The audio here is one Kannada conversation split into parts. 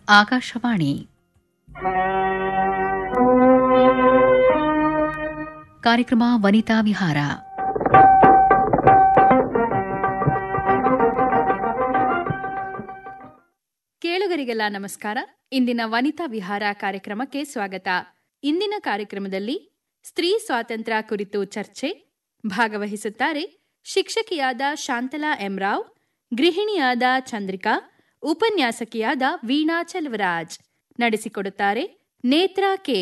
ಆಕಾಶವಾಣಿ ಕಾರ್ಯಕ್ರಮ ವನಿತಾ ವಿಹಾರ ಕೇಳುಗರಿಗೆಲ್ಲ ನಮಸ್ಕಾರ ಇಂದಿನ ವನಿತಾ ವಿಹಾರ ಕಾರ್ಯಕ್ರಮಕ್ಕೆ ಸ್ವಾಗತ ಇಂದಿನ ಕಾರ್ಯಕ್ರಮದಲ್ಲಿ ಸ್ತ್ರೀ ಸ್ವಾತಂತ್ರ್ಯ ಕುರಿತು ಚರ್ಚೆ ಭಾಗವಹಿಸುತ್ತಾರೆ ಶಿಕ್ಷಕಿಯಾದ ಶಾಂತಲಾ ಎಂರಾವ್ ಗೃಹಿಣಿಯಾದ ಚಂದ್ರಿಕಾ ಉಪನ್ಯಾಸಕಿಯಾದ ವೀಣಾ ಚೆಲುವರಾಜ್ ನಡೆಸಿಕೊಡುತ್ತಾರೆ ನೇತ್ರಾ ಕೆ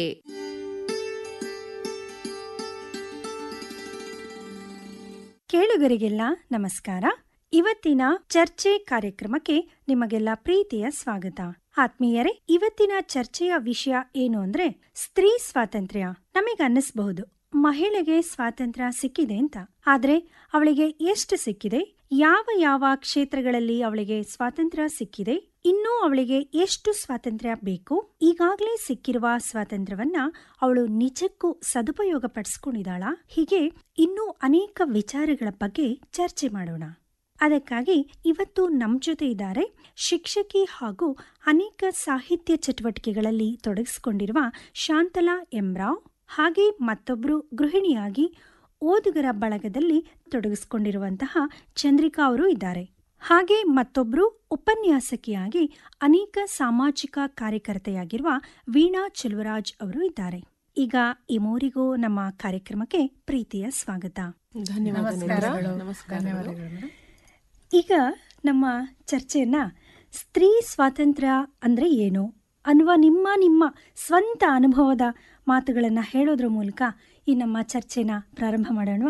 ಕೇಳುಗರಿಗೆಲ್ಲ ನಮಸ್ಕಾರ ಇವತ್ತಿನ ಚರ್ಚೆ ಕಾರ್ಯಕ್ರಮಕ್ಕೆ ನಿಮಗೆಲ್ಲ ಪ್ರೀತಿಯ ಸ್ವಾಗತ ಆತ್ಮೀಯರೇ ಇವತ್ತಿನ ಚರ್ಚೆಯ ವಿಷಯ ಏನು ಅಂದ್ರೆ ಸ್ತ್ರೀ ಸ್ವಾತಂತ್ರ್ಯ ನಮಗೆ ಅನ್ನಿಸಬಹುದು ಮಹಿಳೆಗೆ ಸ್ವಾತಂತ್ರ್ಯ ಸಿಕ್ಕಿದೆ ಅಂತ ಆದ್ರೆ ಅವಳಿಗೆ ಎಷ್ಟು ಸಿಕ್ಕಿದೆ ಯಾವ ಯಾವ ಕ್ಷೇತ್ರಗಳಲ್ಲಿ ಅವಳಿಗೆ ಸ್ವಾತಂತ್ರ್ಯ ಸಿಕ್ಕಿದೆ ಇನ್ನೂ ಅವಳಿಗೆ ಎಷ್ಟು ಸ್ವಾತಂತ್ರ್ಯ ಬೇಕು ಈಗಾಗಲೇ ಸಿಕ್ಕಿರುವ ಸ್ವಾತಂತ್ರ್ಯವನ್ನ ಅವಳು ನಿಜಕ್ಕೂ ಸದುಪಯೋಗ ಪಡಿಸ್ಕೊಂಡಿದ್ದಾಳ ಹೀಗೆ ಇನ್ನೂ ಅನೇಕ ವಿಚಾರಗಳ ಬಗ್ಗೆ ಚರ್ಚೆ ಮಾಡೋಣ ಅದಕ್ಕಾಗಿ ಇವತ್ತು ನಮ್ ಜೊತೆ ಇದ್ದಾರೆ ಶಿಕ್ಷಕಿ ಹಾಗೂ ಅನೇಕ ಸಾಹಿತ್ಯ ಚಟುವಟಿಕೆಗಳಲ್ಲಿ ತೊಡಗಿಸಿಕೊಂಡಿರುವ ಶಾಂತಲಾ ಎಂರಾವ್ ಹಾಗೆ ಮತ್ತೊಬ್ಬರು ಗೃಹಿಣಿಯಾಗಿ ಓದುಗರ ಬಳಗದಲ್ಲಿ ತೊಡಗಿಸಿಕೊಂಡಿರುವಂತಹ ಚಂದ್ರಿಕಾ ಅವರು ಇದ್ದಾರೆ ಹಾಗೆ ಮತ್ತೊಬ್ಬರು ಉಪನ್ಯಾಸಕಿಯಾಗಿ ಅನೇಕ ಸಾಮಾಜಿಕ ಕಾರ್ಯಕರ್ತೆಯಾಗಿರುವ ವೀಣಾ ಚೆಲುವರಾಜ್ ಅವರು ಇದ್ದಾರೆ ಈಗ ಈ ಮೂರಿಗೂ ನಮ್ಮ ಕಾರ್ಯಕ್ರಮಕ್ಕೆ ಪ್ರೀತಿಯ ಸ್ವಾಗತ ಧನ್ಯವಾದಗಳು ನಮಸ್ಕಾರ ಈಗ ನಮ್ಮ ಚರ್ಚೆಯನ್ನ ಸ್ತ್ರೀ ಸ್ವಾತಂತ್ರ್ಯ ಅಂದ್ರೆ ಏನು ಅನ್ನುವ ನಿಮ್ಮ ನಿಮ್ಮ ಸ್ವಂತ ಅನುಭವದ ಮಾತುಗಳನ್ನ ಹೇಳೋದ್ರ ಮೂಲಕ ಈ ನಮ್ಮ ಚರ್ಚೆನ ಪ್ರಾರಂಭ ಮಾಡೋಣ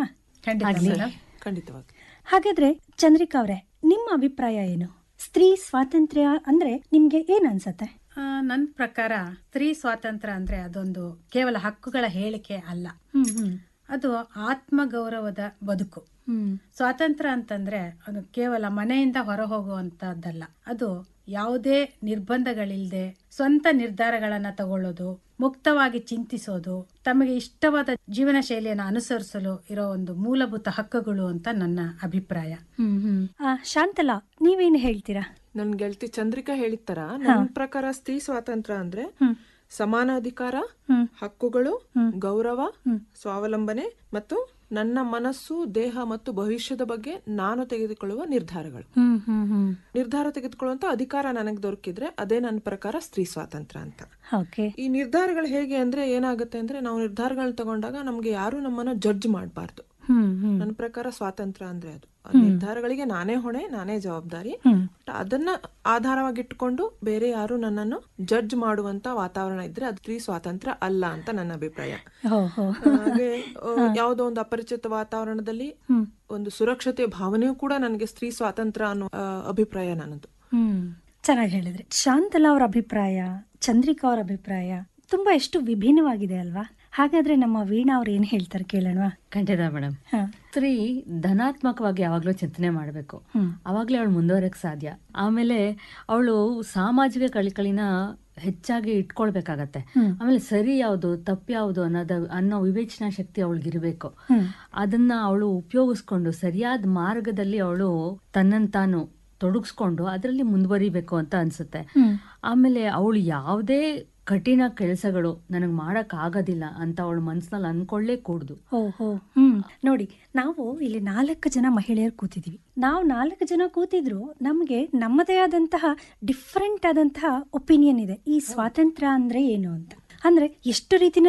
ಖಂಡಿತವಾಗಿ ಹಾಗಾದ್ರೆ ಚಂದ್ರಿಕಾ ಅವರೇ ನಿಮ್ಮ ಅಭಿಪ್ರಾಯ ಏನು ಸ್ತ್ರೀ ಸ್ವಾತಂತ್ರ್ಯ ಅಂದ್ರೆ ನಿಮ್ಗೆ ಏನ್ ಅನ್ಸತ್ತೆ ನನ್ನ ಪ್ರಕಾರ ಸ್ತ್ರೀ ಸ್ವಾತಂತ್ರ್ಯ ಅಂದ್ರೆ ಅದೊಂದು ಕೇವಲ ಹಕ್ಕುಗಳ ಹೇಳಿಕೆ ಅಲ್ಲ ಹ್ಮ್ ಹ್ಮ್ ಅದು ಆತ್ಮಗೌರವದ ಬದುಕು ಹ್ಮ್ ಸ್ವಾತಂತ್ರ್ಯ ಅಂತಂದ್ರೆ ಅದು ಕೇವಲ ಮನೆಯಿಂದ ಹೊರ ಹೋಗುವಂತದ್ದಲ್ಲ ಅದು ಯಾವುದೇ ನಿರ್ಬಂಧಗಳಿಲ್ಲದೆ ಸ್ವಂತ ನಿರ್ಧಾರಗಳನ್ನ ತಗೊಳ್ಳೋದು ಮುಕ್ತವಾಗಿ ಚಿಂತಿಸೋದು ತಮಗೆ ಇಷ್ಟವಾದ ಜೀವನ ಶೈಲಿಯನ್ನು ಅನುಸರಿಸಲು ಇರೋ ಒಂದು ಮೂಲಭೂತ ಹಕ್ಕುಗಳು ಅಂತ ನನ್ನ ಅಭಿಪ್ರಾಯ ಹ್ಮ್ ಹ್ಮ್ ಆ, ಶಾಂತಲಾ ನೀವೇನು ಹೇಳ್ತೀರಾ ನನ್ ಗೆಳತಿ ಚಂದ್ರಿಕಾ ಹೇಳಿರ್ತಾರ ನನ್ನ ಪ್ರಕಾರ ಸ್ತ್ರೀ ಸ್ವಾತಂತ್ರ್ಯ ಅಂದ್ರೆ ಸಮಾನ ಅಧಿಕಾರ ಹಕ್ಕುಗಳು ಗೌರವ ಸ್ವಾವಲಂಬನೆ ಮತ್ತು ನನ್ನ ಮನಸ್ಸು ದೇಹ ಮತ್ತು ಭವಿಷ್ಯದ ಬಗ್ಗೆ ನಾನು ತೆಗೆದುಕೊಳ್ಳುವ ನಿರ್ಧಾರಗಳು ಹ್ಮ್ ಹ್ಮ್ ಹ್ಮ್ ನಿರ್ಧಾರ ತೆಗೆದುಕೊಳ್ಳುವಂತ ಅಧಿಕಾರ ನನಗೆ ದೊರಕಿದ್ರೆ ಅದೇ ನನ್ನ ಪ್ರಕಾರ ಸ್ತ್ರೀ ಸ್ವಾತಂತ್ರ್ಯ ಅಂತ ಓಕೆ ಈ ನಿರ್ಧಾರಗಳು ಹೇಗೆ ಅಂದ್ರೆ ಏನಾಗುತ್ತೆ ಅಂದ್ರೆ ನಾವು ನಿರ್ಧಾರಗಳನ್ನ ತಗೊಂಡಾಗ ನಮ್ಗೆ ಯಾರು ನಮ್ಮನ್ನ ಜಡ್ಜ್ ಮಾಡಬಾರ್ದು ಹ್ಮ್ ಹ್ಮ್ ನನ್ನ ಪ್ರಕಾರ ಸ್ವಾತಂತ್ರ್ಯ ಅಂದ್ರೆ ಅದು ಆ ನಿರ್ಧಾರಗಳಿಗೆ ನಾನೇ ಹೊಣೆ ನಾನೇ ಜವಾಬ್ದಾರಿ ಬಟ್ ಅದನ್ನ ಆಧಾರವಾಗಿಟ್ಟುಕೊಂಡು ಬೇರೆ ಯಾರು ನನ್ನನ್ನು ಜಡ್ಜ್ ಮಾಡುವಂತ ವಾತಾವರಣ ಇದ್ರೆ ಅದು ಸ್ತ್ರೀ ಸ್ವಾತಂತ್ರ್ಯ ಅಲ್ಲ ಅಂತ ನನ್ನ ಅಭಿಪ್ರಾಯ ಹೋ ಹೋ ಹಾಗೆ ಆ, ಯಾವುದೋ ಒಂದು ಅಪರಿಚಿತ ವಾತಾವರಣದಲ್ಲಿ ಒಂದು ಸುರಕ್ಷತೆ ಭಾವನೆಯೂ ಕೂಡ ನನಗೆ ಸ್ತ್ರೀ ಸ್ವಾತಂತ್ರ್ಯ ಅನ್ನೋ ಆ, ಅಭಿಪ್ರಾಯ ನನ್ನದು ಹ್ಮ್ ಚೆನ್ನಾಗಿ ಹೇಳಿದ್ರಿ ಶಾಂತಲಾ ಅವ್ರ ಅಭಿಪ್ರಾಯ ಚಂದ್ರಿಕಾ ಅವ್ರ ಅಭಿಪ್ರಾಯ ತುಂಬಾ ಎಷ್ಟು ವಿಭಿನ್ನವಾಗಿದೆ ಅಲ್ವಾ ಹಾಗಾದ್ರೆ ನಮ್ಮ ವೀಣಾ ಅವ್ರು ಏನ್ ಹೇಳ್ತಾರೆ ಕೇಳೋಣ ಖಂಡಿತ ಮೇಡಮ್ ಹಾ. ಸ್ತ್ರೀ ಧನಾತ್ಮಕವಾಗಿ ಯಾವಾಗಲೂ ಚಿಂತನೆ ಮಾಡಬೇಕು ಹ್ಮ್. ಅವಾಗಲೇ ಅವಳು ಮುಂದುವರಕ್ಕೆ ಸಾಧ್ಯ ಆಮೇಲೆ ಅವಳು ಸಾಮಾಜಿಕ ಕಳಿಕಳಿನ ಹೆಚ್ಚಾಗಿ ಇಟ್ಕೊಳ್ಬೇಕಾಗತ್ತೆ ಹ್ಮ್. ಆಮೇಲೆ ಸರಿ ಯಾವುದು ತಪ್ಪು ಯಾವುದು ಅನ್ನೋದ ಅನ್ನೋ ವಿವೇಚನಾ ಶಕ್ತಿ ಅವಳಿಗಿರಬೇಕು ಹ್ಮ್. ಅದನ್ನ ಅವಳು ಉಪಯೋಗಿಸ್ಕೊಂಡು ಸರಿಯಾದ ಮಾರ್ಗದಲ್ಲಿ ಅವಳು ತನ್ನನ್ನು ತಾನು ತೊಡಗಿಸ್ಕೊಂಡು ಅದರಲ್ಲಿ ಮುಂದುವರಿಬೇಕು ಅಂತ ಅನ್ಸುತ್ತೆ ಹ್ಮ್. ಆಮೇಲೆ ಅವಳು ಯಾವುದೇ ಕಠಿಣ ಕೆಲಸಗಳು ನನಗೆ ಮಾಡಕ್ ಆಗೋದಿಲ್ಲ ಅಂತ ಅವಳ ಮನ್ಸಿನಲ್ಲಿ ಅನ್ಕೊಳ್ಳೇ ಕೂಡ್ದು ಓಹೋ ಹ್ಮ್ ನೋಡಿ ನಾವು ಇಲ್ಲಿ ನಾಲ್ಕು ಜನ ಮಹಿಳೆಯರು ಕೂತಿದೀವಿ ನಾವು ನಾಲ್ಕು ಜನ ಕೂತಿದ್ರು ನಮಗೆ ನಮ್ಮದೇ ಆದಂತಹ ಡಿಫ್ರೆಂಟ್ ಆದಂತಹ ಒಪಿನಿಯನ್ ಇದೆ ಈ ಸ್ವಾತಂತ್ರ್ಯ ಅಂದ್ರೆ ಏನು ಅಂತ ಅಂದ್ರೆ ಎಷ್ಟು ರೀತಿನಲ್ಲಿ